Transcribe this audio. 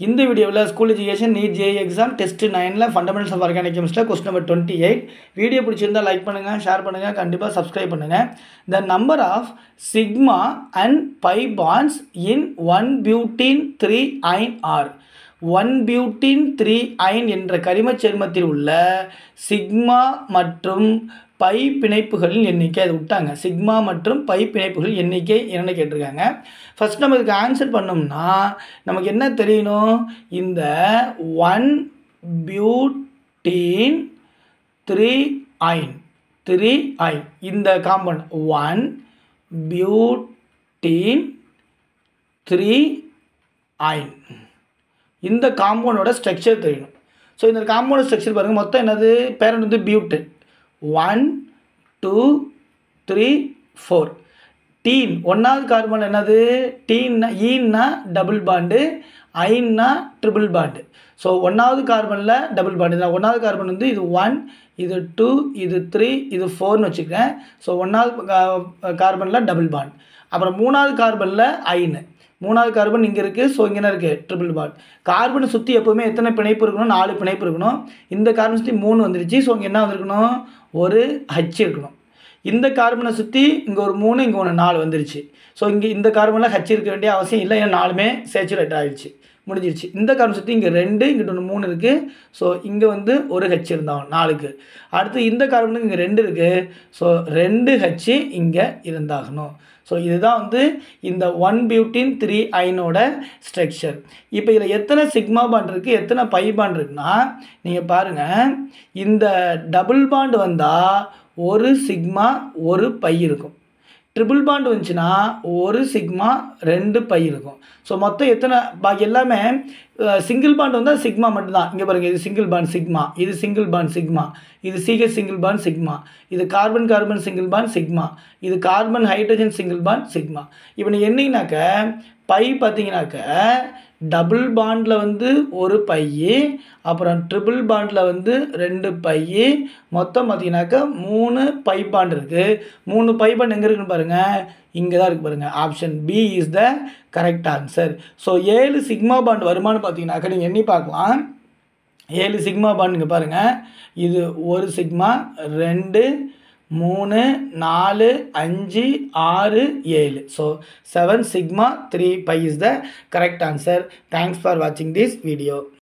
இந்த வீடியோவில் school education NEET JEE exam test நைனில் ஃபண்டமெண்டல்ஸ் ஆஃப் ஆர்கானிக் கெமிஸ்ட்ரியில் question number twenty eight video பிடிச்சிருந்தா லைக் பண்ணுங்கள் ஷேர் பண்ணுங்கள் கண்டிப்பாக சப்ஸ்கிரைப் பண்ணுங்கள் the number of sigma and pi bonds in one buten three yne are one buten three yne என்ற கரிமச் சேர்மத்தில் உள்ள சிக்மா மற்றும் பை பிணைப்புகளின் எண்ணிக்கை அதை விட்டாங்க சிக்மா மற்றும் பை பிணைப்புகளின் எண்ணிக்கை என்னென்னு கேட்டிருக்காங்க ஃபஸ்ட் நம்ம இதுக்கு ஆன்சர் பண்ணோம்னா நமக்கு என்ன தெரியணும் இந்த one buten three yne three yne இந்த compound one buten three yne இந்த காம்பவுண்டோட ஸ்ட்ரக்சர் தெரியணும் ஸோ இந்த காம்பவுண்ட் ஸ்ட்ரக்சர் பாருங்கள் மொத்தம் என்னது பேரண்ட் வந்து but one two three four டீன் ஒன்றாவது கார்பன் என்னது டீன்னா ஈன்னா டபுள் பாண்டு ஐன்னா ட்ரிபிள் பாண்டு ஸோ ஒன்றாவது கார்பனில் டபுள் பாண்டு தான் ஒன்றாவது கார்பன் வந்து இது ஒன் இது டூ இது த்ரீ இது ஃபோர்னு வச்சுக்கிறேன் ஸோ ஒன்றாவது கார்பனில் டபுள் பாண்ட் அப்புறம் மூணாவது கார்பனில் ஐன்னு மூணாவது கார்பன் இங்கே இருக்குது ஸோ இங்கே இருக்குது ட்ரிபிள் பாண்ட் கார்பனை சுற்றி எப்போவுமே எத்தனை பிணைப்பு இருக்கணும் நாலு பிணைப்பு இருக்கணும் இந்த கார்பன் சுற்றி மூணு வந்துருச்சு ஸோ இங்கே என்ன வந்திருக்கணும் ஒரு ஹச் இருக்கணும் இந்த கார்பனை சுற்றி இங்கே ஒரு மூணு இங்கே ஒன்று நாலு வந்துருச்சு ஸோ இங்கே இந்த கார்பனில் ஹச் இருக்க வேண்டிய அவசியம் இல்லை ஏன்னா நாலுமே சேச்சுரேட் ஆகிடுச்சு முடிஞ்சிருச்சு இந்த கார்பன் சுற்றி இங்கே ரெண்டு இங்கிட்ட ஒன்று மூணு இருக்குது ஸோ இங்கே வந்து ஒரு ஹச் இருந்தாகும் நாலுக்கு அடுத்து இந்த கார்பனுக்கு இங்கே ரெண்டு இருக்குது ஸோ ரெண்டு ஹச்சு இங்கே இருந்தாகணும் ஸோ இதுதான் வந்து இந்த ஒன் பியூட்டின் த்ரீ ஐனோட ஸ்ட்ரக்சர் இப்போ இதில் எத்தனை சிக்மா பாண்ட் இருக்குது எத்தனை பை பாண்ட் இருக்குன்னா நீங்கள் பாருங்கள் இந்த டபுள் பாண்ட் வந்தால் ஒரு சிக்மா ஒரு பை இருக்கும் ட்ரிபிள் பாண்ட் வந்துச்சுன்னா ஒரு சிக்மா ரெண்டு பை இருக்கும் ஸோ மொத்தம் எத்தனை பாக்கி எல்லாமே சிங்கிள் பாண்ட் வந்தால் சிக்மா மட்டும்தான் இங்கே பாருங்கள் இது சிங்கிள் பாண்ட் சிக்மா இது சிங்கிள் பாண்ட் சிக்மா இது சிஹெச் சிங்கிள் பாண்ட் சிக்மா இது carbon carbon single bond sigma இது carbon hydrogen single bond sigma இப்போ நீங்கள் என்னங்கனாக்க பை பார்த்தீங்கன்னாக்க டபுள் பாண்டில் வந்து ஒரு பையி அப்புறம் ட்ரிபிள் பாண்டில் வந்து ரெண்டு பையி மொத்தம் பார்த்தீங்கன்னாக்கா மூணு பை பாண்ட் இருக்குது மூணு பை பாண்ட் எங்கே இருக்குன்னு பாருங்கள் இங்கே தான் இருக்குது பாருங்கள் option B is the correct answer so ஏழு சிக்மா பாண்ட் வருமானு பார்த்தீங்கன்னாக்கா நீங்கள் எண்ணி பார்க்கலாம் ஏழு சிக்மா பாண்ட் இங்கே பாருங்கள் இது ஒரு சிக்மா ரெண்டு மூணு நாலு அஞ்சு ஆறு ஏழு so seven sigma three pi is the correct answer thanks for வாட்சிங் திஸ் வீடியோ